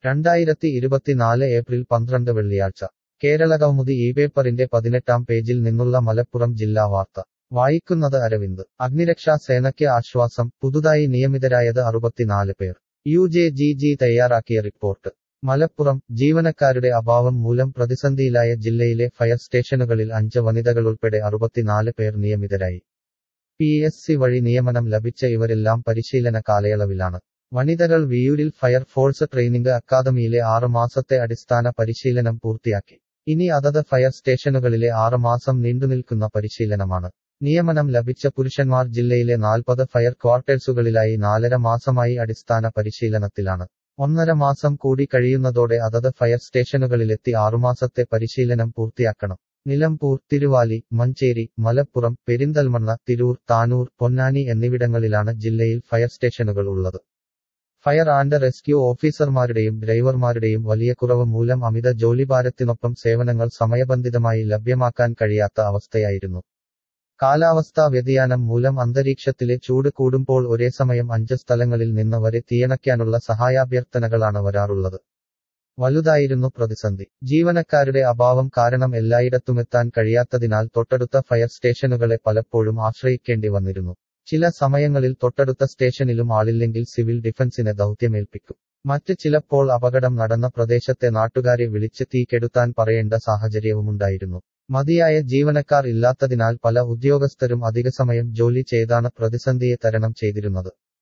രണ്ടായിരത്തി ഇരുപത്തിനാല് ഏപ്രിൽ പന്ത്രണ്ട് വെള്ളിയാഴ്ച കേരളകൗമുദി ഈ പേപ്പറിന്റെ പതിനെട്ടാം പേജിൽ നിന്നുള്ള മലപ്പുറം ജില്ലാ വാർത്ത വായിക്കുന്നത് അരവിന്ദ് അഗ്നിരക്ഷാ സേനയ്ക്ക് ആശ്വാസം പുതുതായി നിയമിതരായത് അറുപത്തിനാല് പേർ യു ജെ ജി ജി തയ്യാറാക്കിയ റിപ്പോർട്ട് മലപ്പുറം ജീവനക്കാരുടെ അഭാവം മൂലം പ്രതിസന്ധിയിലായ ജില്ലയിലെ ഫയർ സ്റ്റേഷനുകളിൽ അഞ്ച് വനിതകളുൾപ്പെടെ അറുപത്തിനാല് പേർ നിയമിതരായി പി എസ് സി വഴി നിയമനം ലഭിച്ച ഇവരെല്ലാം പരിശീലന കാലയളവിലാണ് വനിതകൾ വിയൂരിൽ ഫയർഫോഴ്സ് ട്രെയിനിംഗ് അക്കാദമിയിലെ ആറ് മാസത്തെ അടിസ്ഥാന പരിശീലനം പൂർത്തിയാക്കി ഇനി അതത് ഫയർ സ്റ്റേഷനുകളിലെ ആറ് മാസം നീണ്ടുനിൽക്കുന്ന പരിശീലനമാണ് നിയമനം ലഭിച്ച പുരുഷന്മാർ ജില്ലയിലെ നാൽപ്പത് ഫയർ ക്വാർട്ടേഴ്സുകളിലായി നാലര മാസമായി അടിസ്ഥാന പരിശീലനത്തിലാണ് ഒന്നര മാസം കൂടി കഴിയുന്നതോടെ അതത് ഫയർ സ്റ്റേഷനുകളിലെത്തി ആറുമാസത്തെ പരിശീലനം പൂർത്തിയാക്കണം നിലമ്പൂർ തിരുവാലി മഞ്ചേരി മലപ്പുറം പെരിന്തൽമണ്ണ തിരൂർ താനൂർ പൊന്നാനി എന്നിവിടങ്ങളിലാണ് ജില്ലയിൽ ഫയർ സ്റ്റേഷനുകൾ ഉള്ളത് ഫയർ ആൻഡ് റെസ്ക്യൂ ഓഫീസർമാരുടെയും ഡ്രൈവർമാരുടെയും വലിയ കുറവ് മൂലം അമിത ജോലിഭാരത്തിനൊപ്പം സേവനങ്ങൾ സമയബന്ധിതമായി ലഭ്യമാക്കാൻ കഴിയാത്ത അവസ്ഥയായിരുന്നു കാലാവസ്ഥാ വ്യതിയാനം മൂലം അന്തരീക്ഷത്തിലെ ചൂട് കൂടുമ്പോൾ ഒരേ സമയം അഞ്ച് സ്ഥലങ്ങളിൽ നിന്ന് വരെ തീയണയ്ക്കാനുള്ള സഹായാഭ്യർത്ഥനകളാണ് വരാറുള്ളത് വലുതായിരുന്നു പ്രതിസന്ധി ജീവനക്കാരുടെ അഭാവം കാരണം എല്ലായിടത്തുമെത്താൻ കഴിയാത്തതിനാൽ തൊട്ടടുത്ത ഫയർ സ്റ്റേഷനുകളെ പലപ്പോഴും ആശ്രയിക്കേണ്ടി വന്നിരുന്നു ചില സമയങ്ങളിൽ തൊട്ടടുത്ത സ്റ്റേഷനിലും ആളില്ലെങ്കിൽ സിവിൽ ഡിഫൻസിനെ ദൗത്യമേൽപ്പിക്കും മറ്റ് ചിലപ്പോൾ അപകടം നടന്ന പ്രദേശത്തെ നാട്ടുകാരെ വിളിച്ച് തീ കെടുത്താൻ പറയേണ്ട സാഹചര്യവുമുണ്ടായിരുന്നു മതിയായ ജീവനക്കാർ ഇല്ലാത്തതിനാൽ പല ഉദ്യോഗസ്ഥരും അധിക സമയം ജോലി ചെയ്താണ് പ്രതിസന്ധിയെ തരണം ചെയ്തിരുന്നത്